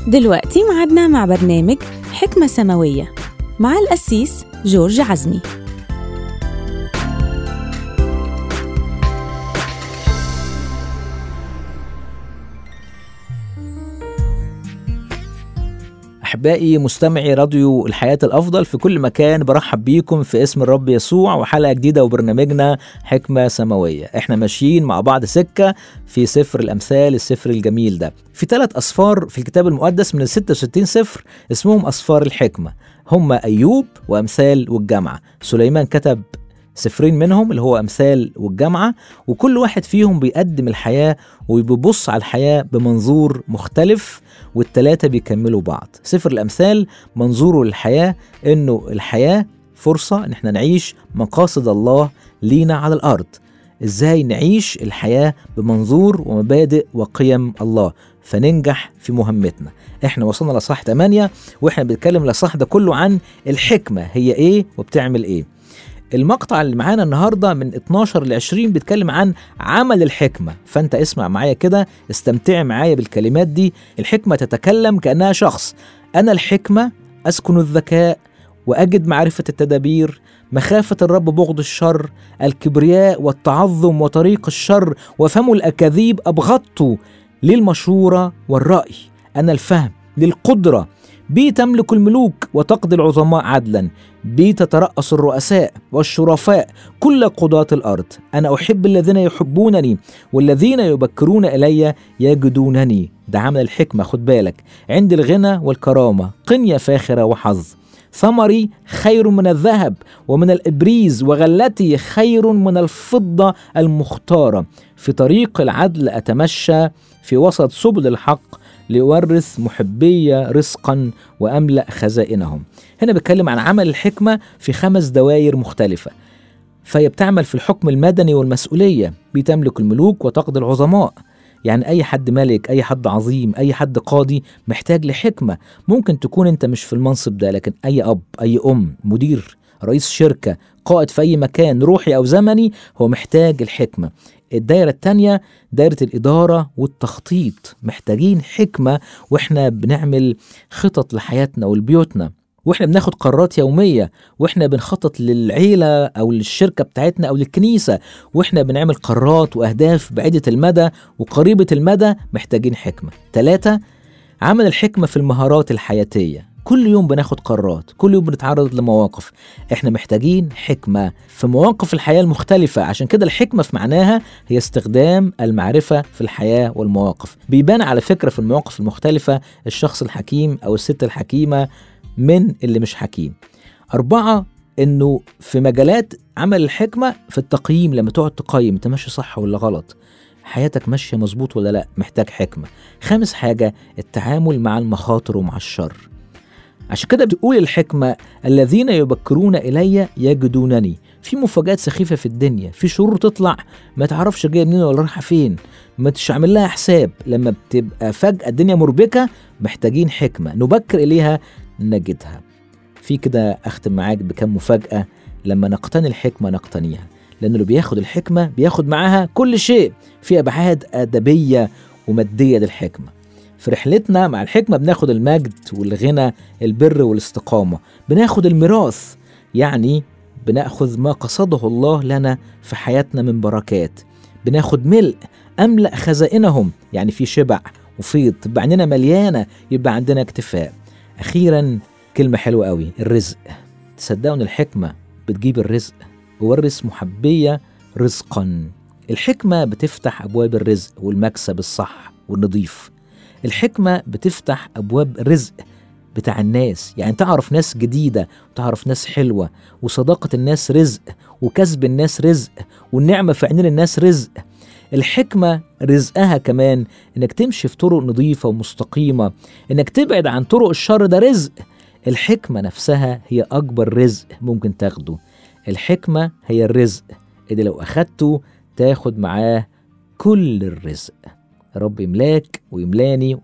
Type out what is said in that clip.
دلوقتي معادنا مع برنامج حكمة سماوية مع القسيس جورج عزمي أحبائي مستمعي راديو الحياة الأفضل في كل مكان برحب بيكم في اسم الرب يسوع وحلقة جديدة وبرنامجنا حكمة سماوية احنا ماشيين مع بعض سكة في سفر الأمثال السفر الجميل ده في ثلاث أسفار في الكتاب المقدس من ال 66 سفر اسمهم أسفار الحكمة هم أيوب وأمثال والجامعة سليمان كتب سفرين منهم اللي هو أمثال والجامعة وكل واحد فيهم بيقدم الحياة وبيبص على الحياة بمنظور مختلف والتلاتة بيكملوا بعض سفر الأمثال منظوره للحياة إنه الحياة فرصة إن احنا نعيش مقاصد الله لينا على الأرض إزاي نعيش الحياة بمنظور ومبادئ وقيم الله فننجح في مهمتنا احنا وصلنا لصح 8 واحنا بنتكلم لصح ده كله عن الحكمة هي ايه وبتعمل ايه المقطع اللي معانا النهارده من 12 ل 20 بيتكلم عن عمل الحكمه فانت اسمع معايا كده استمتع معايا بالكلمات دي الحكمه تتكلم كانها شخص انا الحكمه اسكن الذكاء واجد معرفه التدابير مخافه الرب بغض الشر الكبرياء والتعظم وطريق الشر وفم الاكاذيب ابغضت للمشوره والراي انا الفهم للقدره بي تملك الملوك وتقضي العظماء عدلا بي تترأس الرؤساء والشرفاء كل قضاة الأرض أنا أحب الذين يحبونني والذين يبكرون إلي يجدونني ده عمل الحكمة خد بالك عند الغنى والكرامة قنية فاخرة وحظ ثمري خير من الذهب ومن الإبريز وغلتي خير من الفضة المختارة في طريق العدل أتمشى في وسط سبل الحق ليورث محبية رزقا وأملأ خزائنهم هنا بتكلم عن عمل الحكمة في خمس دوائر مختلفة فهي بتعمل في الحكم المدني والمسؤولية بتملك الملوك وتقضي العظماء يعني أي حد ملك أي حد عظيم أي حد قاضي محتاج لحكمة ممكن تكون أنت مش في المنصب ده لكن أي أب أي أم مدير رئيس شركة قائد في أي مكان روحي أو زمني هو محتاج الحكمة الدايرة التانية دايرة الإدارة والتخطيط محتاجين حكمة وإحنا بنعمل خطط لحياتنا ولبيوتنا واحنا بناخد قرارات يوميه واحنا بنخطط للعيله او للشركه بتاعتنا او للكنيسه واحنا بنعمل قرارات واهداف بعيده المدى وقريبه المدى محتاجين حكمه. ثلاثه عمل الحكمه في المهارات الحياتيه كل يوم بناخد قرارات كل يوم بنتعرض لمواقف احنا محتاجين حكمة في مواقف الحياة المختلفة عشان كده الحكمة في معناها هي استخدام المعرفة في الحياة والمواقف بيبان على فكرة في المواقف المختلفة الشخص الحكيم أو الست الحكيمة من اللي مش حكيم أربعة إنه في مجالات عمل الحكمة في التقييم لما تقعد تقيم أنت ماشي صح ولا غلط حياتك ماشية مظبوط ولا لا محتاج حكمة خامس حاجة التعامل مع المخاطر ومع الشر عشان كده بتقول الحكمة الذين يبكرون إلي يجدونني في مفاجآت سخيفة في الدنيا في شرور تطلع ما تعرفش جاية منين ولا رايحة فين ما تعمل لها حساب لما بتبقى فجأة الدنيا مربكة محتاجين حكمة نبكر إليها نجدها في كده أختم معاك بكم مفاجأة لما نقتني الحكمة نقتنيها لأن اللي بياخد الحكمة بياخد معاها كل شيء في أبعاد أدبية ومادية للحكمة في رحلتنا مع الحكمة بناخد المجد والغنى البر والاستقامة بناخد الميراث يعني بناخذ ما قصده الله لنا في حياتنا من بركات بناخد ملء أملأ خزائنهم يعني في شبع وفيض تبقى عندنا مليانة يبقى عندنا اكتفاء أخيرا كلمة حلوة قوي الرزق تصدقوا إن الحكمة بتجيب الرزق ورث محبية رزقا الحكمة بتفتح أبواب الرزق والمكسب الصح والنظيف الحكمة بتفتح أبواب رزق بتاع الناس يعني تعرف ناس جديدة وتعرف ناس حلوة وصداقة الناس رزق وكسب الناس رزق والنعمة في عينين الناس رزق الحكمة رزقها كمان انك تمشي في طرق نظيفة ومستقيمة انك تبعد عن طرق الشر ده رزق الحكمة نفسها هي أكبر رزق ممكن تاخده الحكمة هي الرزق اللي لو أخدته تاخد معاه كل الرزق رب يملاك ويملاني